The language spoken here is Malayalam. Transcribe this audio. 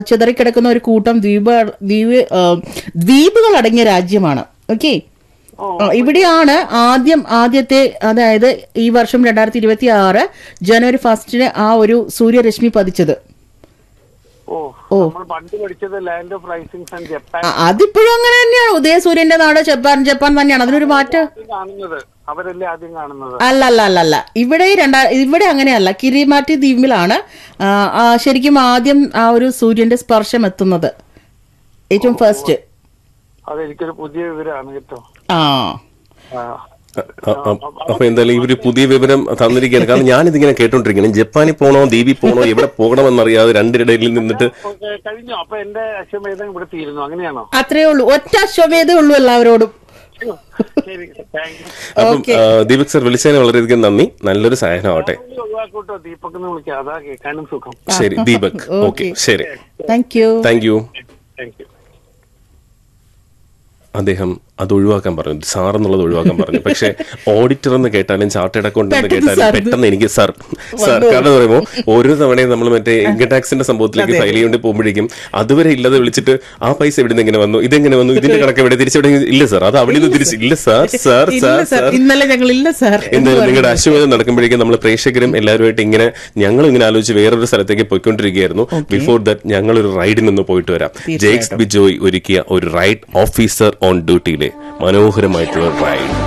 ചിതറിക്കിടക്കുന്ന ഒരു കൂട്ടം ദ്വീപ് ദ്വീപ് ആ, ദ്വീപുകൾ അടങ്ങിയ രാജ്യമാണ് ഓക്കെ ഓ. ഇവിടെയാണ് ആദ്യം ആദ്യത്തെ അതായത് ഈ വർഷം രണ്ടായിരത്തി ഇരുപത്തി ആറ് ജനുവരി ഫസ്റ്റിന് ആ ഒരു സൂര്യരശ്മി പതിച്ചത് ഓ ഓ. നമ്മൾ പണ്ട് പഠിച്ചത് land of risings and Japan ആ, അതിപ്പോഴും അങ്ങനെ തന്നെയാണ് ഉദയസൂര്യന്റെ നാട് ജപ്പാൻ ജപ്പാൻ തന്നെയാണ് അതിനൊരു മാറ്റം ആദ്യം കാണുന്നത് അവരല്ലേ ആദ്യം കാണുന്നത് അല്ല അല്ല അല്ല അല്ല ഇവിടെ രണ്ടാ ഇവിടെ അങ്ങനെയല്ല കിരിമാറ്റി ദ്വീപിലാണ് ആ, ആ, ശരിക്കും ആദ്യം ആ ഒരു സൂര്യന്റെ സ്പർശം എത്തുന്നത് ഏറ്റവും ഫസ്റ്റ് അതെനിക്കൊരു പുതിയ വിവരമാണ് കേട്ടോ ആ ആ. അ- അ- അപ്പൊ എന്തായാലും ഇവര് പുതിയ വിവരം തന്നിരിക്കുകയാണ് കാരണം ഞാനിതിങ്ങനെ കേട്ടോണ്ടിരിക്കണം ജപ്പാനിൽ പോണോ ദ്വീപിൽ പോണോ എവിടെ പോകണമെന്നറിയാതെ രണ്ടിടയിൽ നിന്നിട്ട് ഓക്കേ, കഴിഞ്ഞു അപ്പൊ എന്റെ അശ്വമേധം ഇവിടെ തീരുന്നു അങ്ങനെയാണോ അത്രേ ഉള്ളൂ ഒറ്റ അശ്വമേധേ ഉള്ളൂ എല്ലാവരോടും ശരി താങ്ക് യു അപ്പം Okay. ആ, ദീപക് സർ വിളിച്ചതിന് വളരെയധികം നന്ദി നല്ലൊരു സഹായമാവട്ടെ ഒഴിവാക്കൂട്ടോ ദീപക് എന്ന് വിളിക്കാം അതാ കേൾക്കാനും സുഖം ശരി ദീപക് ഓക്കെ ശരി thank you thank you thank you അദ്ദേഹം അത് ഒഴിവാക്കാൻ പറഞ്ഞു സാർ എന്നുള്ളത് ഒഴിവാക്കാൻ പറഞ്ഞു പക്ഷെ ഓഡിറ്റർ എന്ന് കേട്ടാലും ചാർട്ടേഡ് അക്കൗണ്ട് എന്ന് പെട്ടെന്ന് കേട്ടാലും സാർ. പെട്ടെന്ന് എനിക്ക് സാർ സാർ കാരണം എന്ന് പറയുമ്പോൾ ഓരോ തവണയും നമ്മൾ മറ്റേ ഇൻകം ടാക്സിന്റെ സംഭവത്തിലേക്ക് ഫയൽ ചെയ്യേണ്ടി പോകുമ്പോഴേക്കും അതുവരെ ഇല്ലാതെ വിളിച്ചിട്ട് ആ പൈസ എവിടെ നിന്ന് എങ്ങനെ വന്നു ഇതെങ്ങനെ വന്നു ഇതിന്റെ കണക്ക് എവിടെ തിരിച്ചെവിടെ ഇല്ല സാർ അത് അവിടെ നിന്ന് തിരിച്ച് ഇല്ല സാർ സാർ ഇല്ല സാർ സാർ സാർ ഇന്നലെ ഞങ്ങൾ ഇല്ല സാർ എന്ന് എന്തായാലും പറഞ്ഞു. നിങ്ങളുടെ അശ്വമേധം നടക്കുമ്പോഴേക്കും നമ്മൾ പ്രേക്ഷകരും എല്ലാവരുമായിട്ട് ഇങ്ങനെ ഞങ്ങൾ ഇങ്ങനെ ആലോചിച്ച് വേറൊരു സ്ഥലത്തേക്ക് പോയിക്കൊണ്ടിരിക്കുകയായിരുന്നു ബിഫോർ ദാറ്റ് ഞങ്ങൾ ഒരു റൈഡിനൊന്ന് പോയിട്ട് വരാം ജെയ്ക്സ് ബിജോയ് ഒരുക്കിയ ഒരു റൈഡ് ഓഫീസർ ഓൺ ഡ്യൂട്ടിയിലെ മനോഹരമായിട്ടുള്ള റൈഡ്